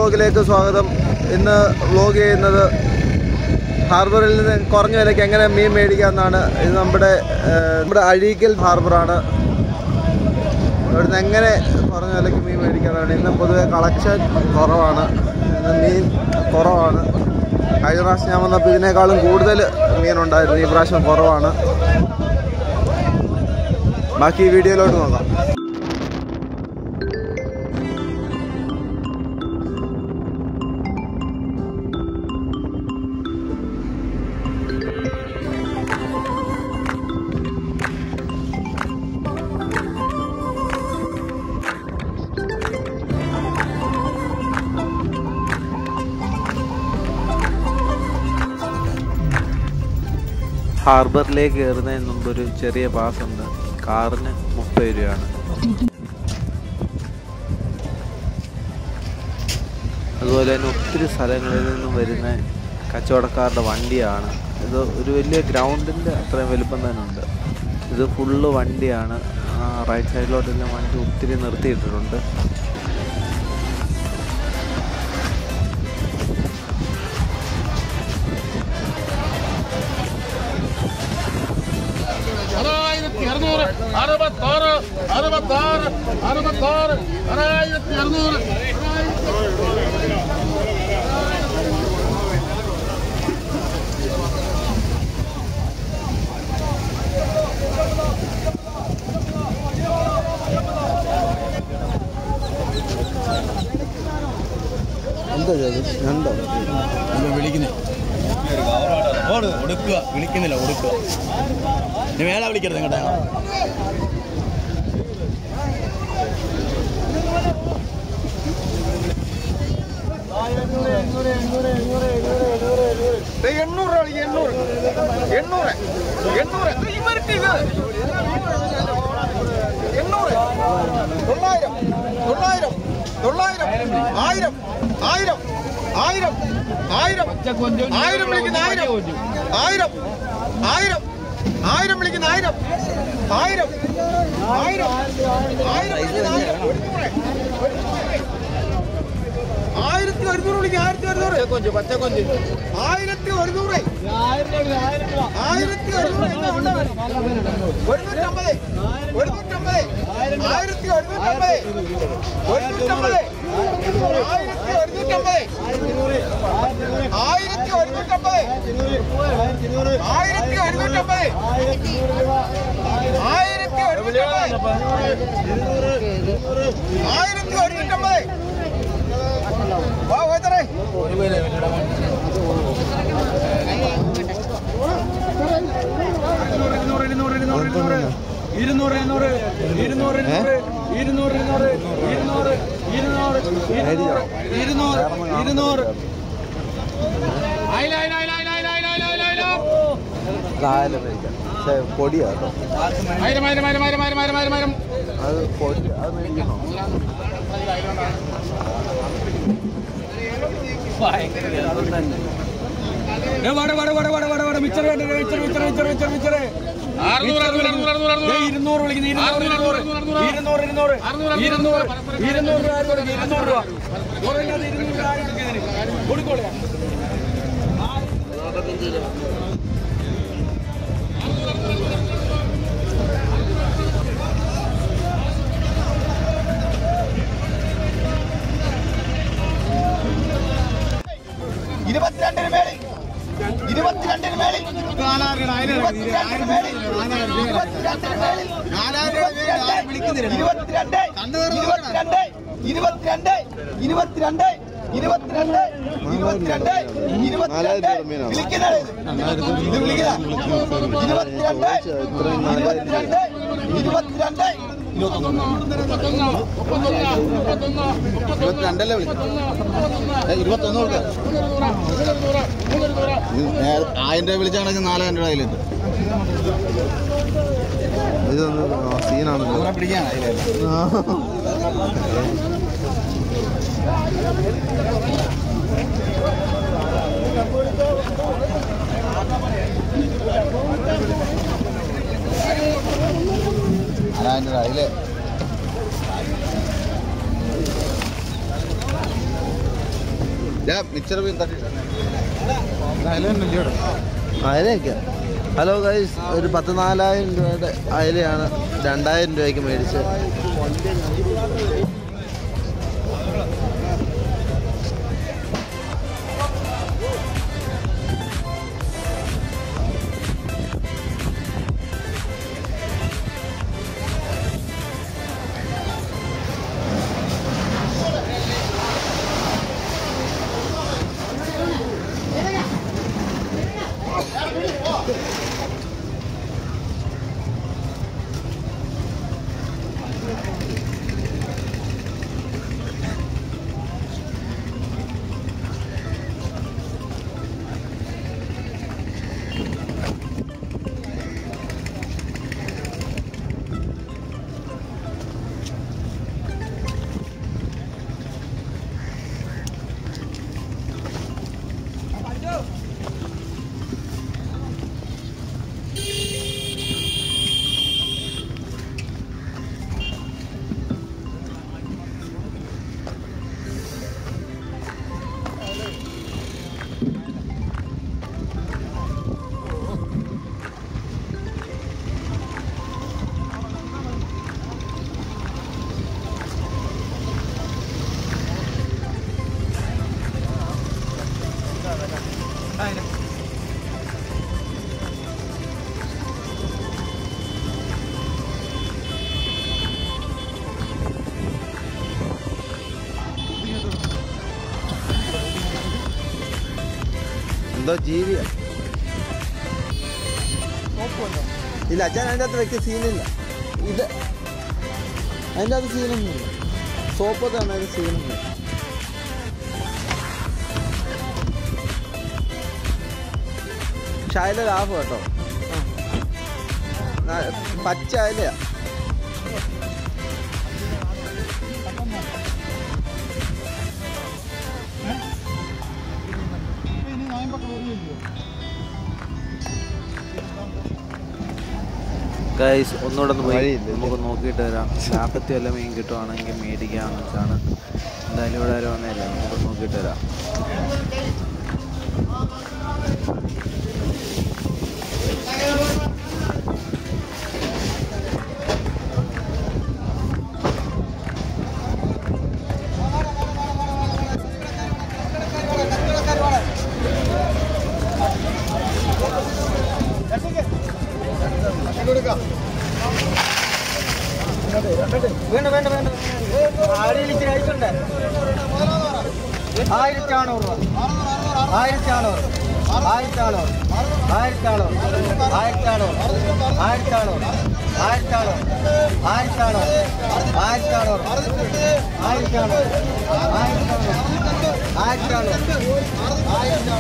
വ്ലോഗിലേക്ക് സ്വാഗതം ഇന്ന് വ്ലോഗ് ചെയ്യുന്നത് ഹാർബറിൽ നിന്ന് കുറഞ്ഞ വിലയ്ക്ക് എങ്ങനെ മീൻ മേടിക്കാമെന്നാണ് ഇത് നമ്മുടെ ഏഹ്, നമ്മുടെ അഴീക്കൽ ഹാർബറാണ് ഇവിടുന്ന് എങ്ങനെ കുറഞ്ഞ വിലയ്ക്ക് മീൻ മേടിക്കാനാണ് ഇന്ന് പൊതുവെ കളക്ഷൻ കുറവാണ് ഇന്ന് മീൻ കുറവാണ് കഴിഞ്ഞ പ്രാവശ്യം ഞാൻ വന്നപ്പോൾ ഇതിനേക്കാളും കൂടുതൽ മീനുണ്ടായിരുന്നു ഈ പ്രാവശ്യം കുറവാണ് ബാക്കി ഈ വീഡിയോയിലോട്ട് നോക്കാം ഹാർബറിലേക്ക് കയറുന്നതിന് മുമ്പ് ഒരു ചെറിയ പാസ് ഉണ്ട് കാറിന് മുപ്പത് രൂപയാണ് അതുപോലെ തന്നെ ഒത്തിരി സ്ഥലങ്ങളിൽ നിന്നും വരുന്ന കച്ചവടക്കാരുടെ വണ്ടിയാണ് ഇത് ഒരു വലിയ ഗ്രൗണ്ടിൻ്റെ അത്രയും വലുപ്പം തന്നെ ഉണ്ട് ഇത് ഫുള്ള് വണ്ടിയാണ് ആ റൈറ്റ് സൈഡിലോട്ടെല്ലാം വണ്ടി ഒത്തിരി നിർത്തിയിട്ടിട്ടുണ്ട് ആറായിരത്തി അറുന്നൂറ് അറുപത്താറ് അറുപത്താറ് അറുപത്താറ് ആറായിരത്തി അറുന്നൂറ് എന്താ രണ്ടോ വിളിക്കുന്നേ ഒടുക്കുക വിളിക്കുന്നില്ല ഒടുക്കുക ഇനി മേലെ വിളിക്കരുത് കേട്ടോ എണ്ണൂറ് കളി എണ്ണൂറ് എണ്ണൂറ് എണ്ണൂറ് ഇവർക്ക് ഇത് എണ്ണൂറ് തൊള്ളായിരം തൊള്ളായിരം തൊള്ളായിരം ആയിരം ആയിരം ആയിരം ആയിരം ആയിരം വിളിക്കുന്ന ആയിരം ആയിരം ആയിരം ആയിരം വിളിക്കുന്ന ആയിരം ആയിരം ആയിരം ആയിരം വിളിക്കുന്ന ആയിരം ആയിരത്തി ഒരുന്നൂറ് വിളിക്കുക ആയിരത്തി ഒരുന്നൂറ് കൊഞ്ച് പച്ച കൊഞ്ച് ആയിരത്തി ഒരുന്നൂറ് ആയിരത്തി ഒരുന്നൂറ് എന്നാ ഉണ്ട്? ഒരുന്നൂറ്റമ്പത് ഒരുന്നൂറ്റമ്പത് ആയിരത്തി ഒരുന്നൂറ്റമ്പത് ഒരുന്നൂറ്റമ്പത് ആയിരത്തി ഒരുന്നൂറ്റമ്പത് ആയിരത്തി ഒരുന്നൂറ്റമ്പത് ആയിരത്തി ഒരുന്നൂറ്റമ്പത് ആയിരത്തി ഒരുന്നൂറ്റമ്പത് ആയിരത്തി ഒരുന്നൂറ്റമ്പത് വാ ഓത്തറേ ഇരുന്നൂറ് ഇരുന്നൂറ് ഇരുന്നൂറ് ഇരുന്നൂറ് ഇരുന്നൂറ് ഇരുന്നൂറ് ഇരുന്നൂറ് ഇരുന്നൂറ് ഇരുന്നൂറ് ഇരുന്നൂറ് ഇരുന്നൂറ് ഇരുന്നൂറ് ഇരുന്നൂറ് അയില അയില അയില അയില അയില അയില അയില അയില നാല് മേടിക്കാം പക്ഷേ പൊടിയാട്ടോ ആയിരം ആയിരം ആയിരം ആയിരം ആയിരം ആയിരം ആയിരം ആയിരം അത് പൊടി അത് മേടിക്കണോ അറുന്നൂറ് അറുന്നൂറ് അറുന്നൂറ് അറുന്നൂറ് ഇരുന്നൂറ് വിളിക്കുന്നു ഇരുന്നൂറ് ഇരുന്നൂറ് ഇരുന്നൂറ് ഇരുന്നൂറ് അറുന്നൂറ് ഇരുന്നൂറ് ഇരുന്നൂറ് രൂപ കൊടുക്ക്, ഇരുന്നൂറ് രൂപ കുറയില്ലാതെ ഇരുന്നൂറ് രൂപ ആരും കൊടുക്കുന്നതിന് കൊടുക്കോളെ ഇരുപത്തിരണ്ടിന് മേളിൽ ഇരുപത്തിരണ്ടിന് മേളിൽ ഇരുപത്തിരണ്ടിന് മേളിൽ ഇരുപത്തിരണ്ടിന് മേളിൽ ഇരുപത്തിരണ്ട് ഇരുപത്തിരണ്ട് ഇരുപത്തിരണ്ട് ഇരുപത്തിരണ്ട് ഇരുപത്തിരണ്ട് ഇരുപത്തിരണ്ട് ഇരുപത്തിരണ്ട് വിളിക്കുന്നത് ഇത് വിളിക്കുന്ന ഇരുപത്തിരണ്ട് ഇരുപത്തിരണ്ട് ഇരുപത്തിരണ്ട് ഇരുപത്തിരണ്ടല്ലേ വിളിക്കുന്നത് ഇരുപത്തൊന്ന് കൊടുക്കാം ആയിരം രൂപ വിളിച്ചാണെങ്കിൽ നാലായിരം രൂപ അതിലെത്തും ഇതൊന്ന് സീനാണല്ലോ അവരെ പിടിക്കാൻ നാലായിരം രൂപ അതിലെ മിക്സർ അയലയൊക്കെ ഹലോ ഗൈസ് ഒരു പത്ത് നാലായിരം രൂപയുടെ അയലയാണ് രണ്ടായിരം രൂപയ്ക്ക് മേടിച്ചത് എന്തോ ജീവിയാ ഇല്ല അച്ഛൻ അതിൻ്റെ അകത്ത് വ്യക്തി സീനില്ല ഇത് അതിൻ്റെ അകത്ത് സീനൊന്നുമില്ല സോപ്പ് തന്നെ അതിന് സീനൊന്നുമില്ല പക്ഷെ അതിലെ ലാഭം കേട്ടോ ആ. ന- പച്ച അതിലെയാ ഗൈസ് ഒന്നുകൂടെ ഒന്ന് പോയി വഴിയില്ല, നമുക്ക് നോക്കിയിട്ട് വരാം ലാഭത്തിൽ വല്ല മീൻ കിട്ടുവാണെങ്കിൽ മേടിക്കാമെന്ന് വെച്ചാണ് എന്തായാലും ഇവിടെ വരെ വന്നതല്ലേ നമുക്ക് നോക്കിയിട്ട് വരാം വേണ്ട വേണ്ട വേണ്ട ആടിയിൽ ഇച്ചിരി അയച്ചുണ്ട് ആയിരത്തി അറുന്നൂറ് രൂപ ആയിരത്തി അറുന്നൂറ് ആയിരത്തി അറുന്നൂറ് ആയിരത്തി അറുന്നൂറ് ആയിരത്തി അറുന്നൂറ് ആയിരത്തി അറുന്നൂറ് ആയിരത്തി അറുന്നൂറ് ആയിരത്തി അറുന്നൂറ് ആയിരത്തി അറുന്നൂറ് ആയിരത്തി അറുന്നൂറ് ആയിരത്തി അറുന്നൂറ് ആയിരത്തി അറുന്നൂറ്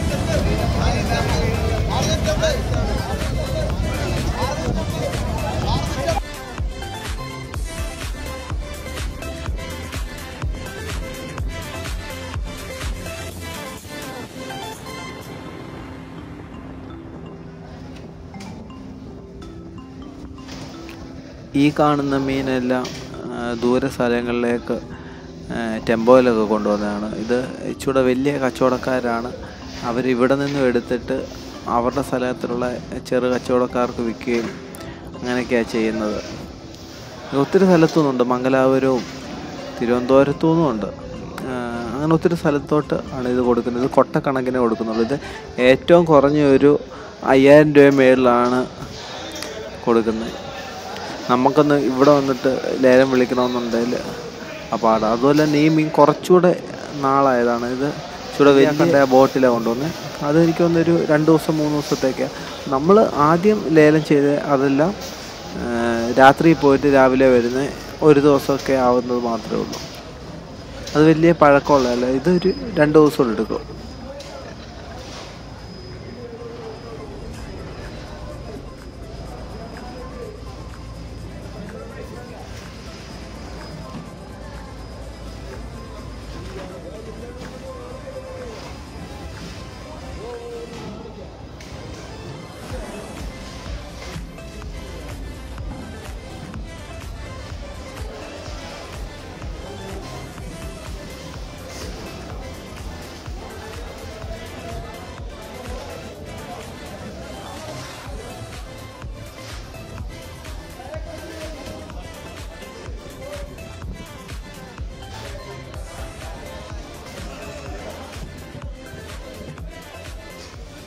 ഈ കാണുന്ന മീനെല്ലാം ആ, ദൂര സ്ഥലങ്ങളിലേക്ക് ആ, ടെമ്പോയിലൊക്കെ കൊണ്ടുവന്നതാണ് ഇത് ഇച്ചിരി വലിയ കച്ചവടക്കാരാണ് അവർ ഇവിടെ നിന്നും എടുത്തിട്ട് അവരുടെ സ്ഥലത്തിലുള്ള ചെറു കച്ചവടക്കാർക്ക് വിൽക്കുകയും അങ്ങനെയൊക്കെയാണ് ചെയ്യുന്നത് ഇത് ഒത്തിരി സ്ഥലത്തുനിന്നുണ്ട് മംഗലാപുരവും തിരുവനന്തപുരത്തു നിന്നുമുണ്ട് ആ, അങ്ങനെ ഒത്തിരി സ്ഥലത്തോട്ട് ആണ് ഇത് കൊടുക്കുന്നത് ഇത് കൊട്ടക്കണക്കിന് കൊടുക്കുന്നുള്ളൂ ഇത് ഏറ്റവും കുറഞ്ഞ ഒരു അയ്യായിരം രൂപ മേളിലാണ് കൊടുക്കുന്നത് നമുക്കൊന്ന് ഇവിടെ വന്നിട്ട് ലേലം വിളിക്കണമെന്നുണ്ടെങ്കിൽ അപ്പാട് അതുപോലെ തന്നെ ഈ മീൻ കുറച്ചുകൂടെ നാളായതാണ് ഇത് ഇച്ചിരി വലിയ കണ്ട ബോട്ടിലാണ് കൊണ്ടുവന്നത് അത് എനിക്ക് തോന്നുന്നൊരു രണ്ട് ദിവസം മൂന്ന് ദിവസത്തേക്ക് നമ്മൾ ആദ്യം ലേലം ചെയ്ത് അതെല്ലാം ആ, രാത്രി പോയിട്ട് രാവിലെ വരുന്ന ഒരു ദിവസമൊക്കെ ആവുന്നത് മാത്രമേ ഉള്ളൂ അത് വലിയ പഴക്കമുള്ളതല്ല ഇതൊരു രണ്ട് ദിവസം എടുക്കും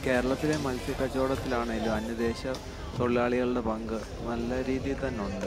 കേരളത്തിലെ മത്സ്യക്കച്ചവടത്തിലാണേലും അന്യദേശ തൊഴിലാളികളുടെ പങ്ക് നല്ല രീതിയിൽ തന്നെ ഉണ്ട്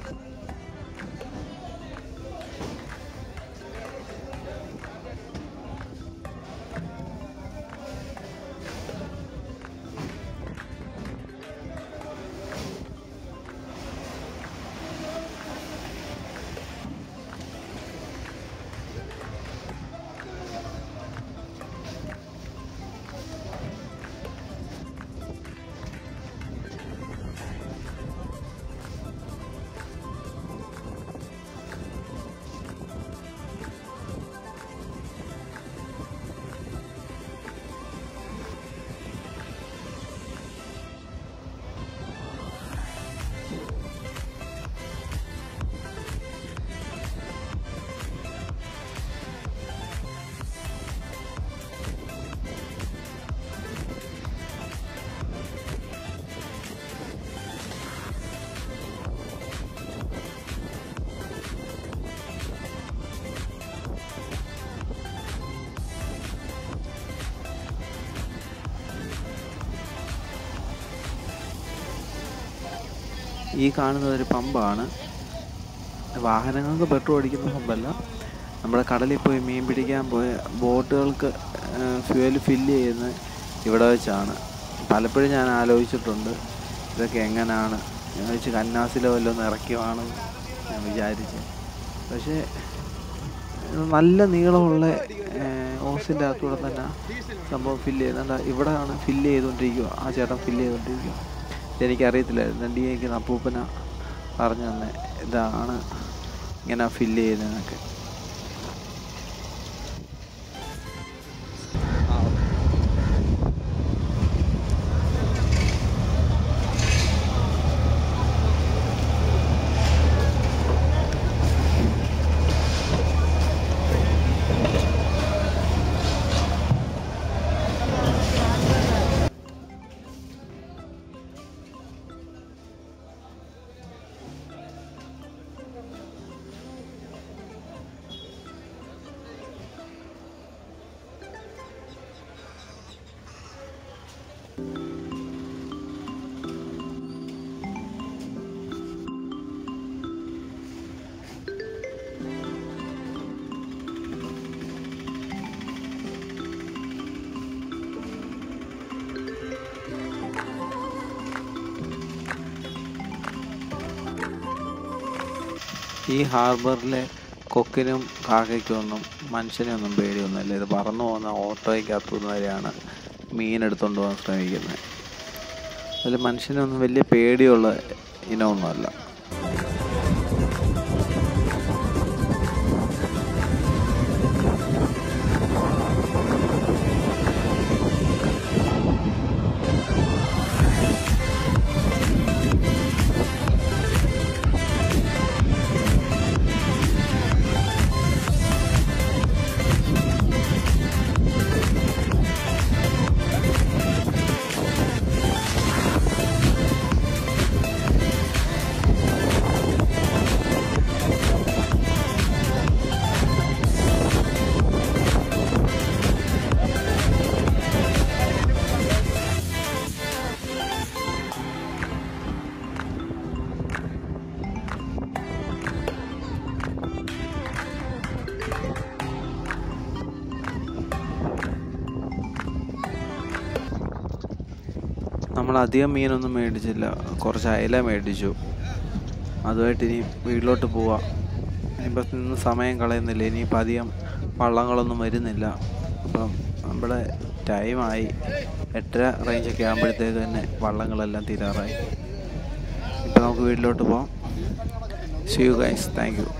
ഈ കാണുന്നത് ഒരു പമ്പാണ് വാഹനങ്ങൾക്ക് പെട്രോൾ അടിക്കുന്ന പമ്പല്ല നമ്മുടെ കടലിൽ പോയി മീൻ പിടിക്കാൻ പോയ ബോട്ടുകൾക്ക് ഫ്യൂവൽ ഫില്ല് ചെയ്യുന്ന ഇവിടെ വെച്ചാണ് പലപ്പോഴും ഞാൻ ആലോചിച്ചിട്ടുണ്ട് ഇതൊക്കെ എങ്ങനെയാണ് ഞാൻ വെച്ച് കന്നാസിലോ വല്ലതും ഇറക്കിയുവാണെന്ന് ഞാൻ വിചാരിച്ചു പക്ഷേ ഇത് നല്ല നീളമുള്ള ഓസിൻ്റെ അകത്തൂടെ തന്നെ സംഭവം ഫില്ല് ചെയ്യുന്നുണ്ട് ഇവിടെയാണ് ഫില്ല് ചെയ്തുകൊണ്ടിരിക്കുക ആ ചേട്ടൻ ഫില്ല് ചെയ്തുകൊണ്ടിരിക്കുക ഇതെനിക്കറിയത്തില്ലായിരുന്നു എൻ്റെ എനിക്ക് അപ്പൂപ്പന പറഞ്ഞു തന്നെ ഇതാണ് ഇങ്ങനെ ഫില്ല് ചെയ്യുന്നതെന്നൊക്കെ ഈ ഹാർബറിലെ കൊക്കിനും കാക്കയ്ക്കും ഒന്നും മനുഷ്യനെയൊന്നും പേടിയൊന്നുമില്ല ഇത് പറന്നു പോകുന്ന ഓട്ടോയ്ക്കകത്തുനിന്ന് വരെയാണ് മീൻ എടുത്തുകൊണ്ട് പോകാൻ ശ്രമിക്കുന്നത് അതിൽ മനുഷ്യനൊന്നും വലിയ പേടിയുള്ള ഇനമൊന്നുമല്ല നമ്മൾ അധികം മീനൊന്നും മേടിച്ചില്ല കുറച്ച് അയല മേടിച്ചു അതുമായിട്ട് ഇനി വീട്ടിലോട്ട് പോവാം ഇനിയിപ്പോൾ നിന്ന് സമയം കളയുന്നില്ല ഇനിയിപ്പോൾ അധികം വള്ളങ്ങളൊന്നും വരുന്നില്ല അപ്പം നമ്മുടെ ടൈമായി എട്ടര റേഞ്ചൊക്കെ ആകുമ്പോഴത്തേക്ക് തന്നെ വള്ളങ്ങളെല്ലാം തീരാറായി ഇപ്പം നമുക്ക് വീട്ടിലോട്ട് പോവാം see you guys thank you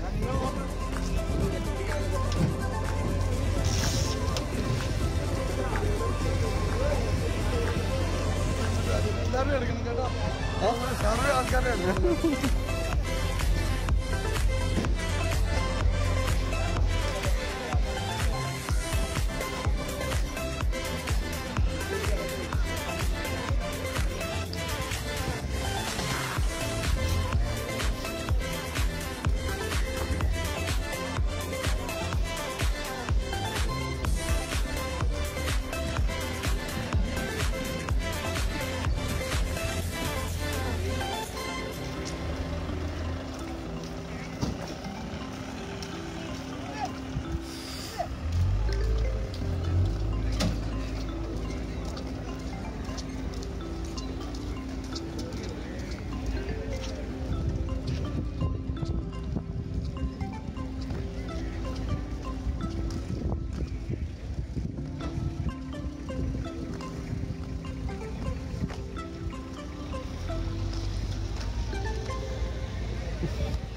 okay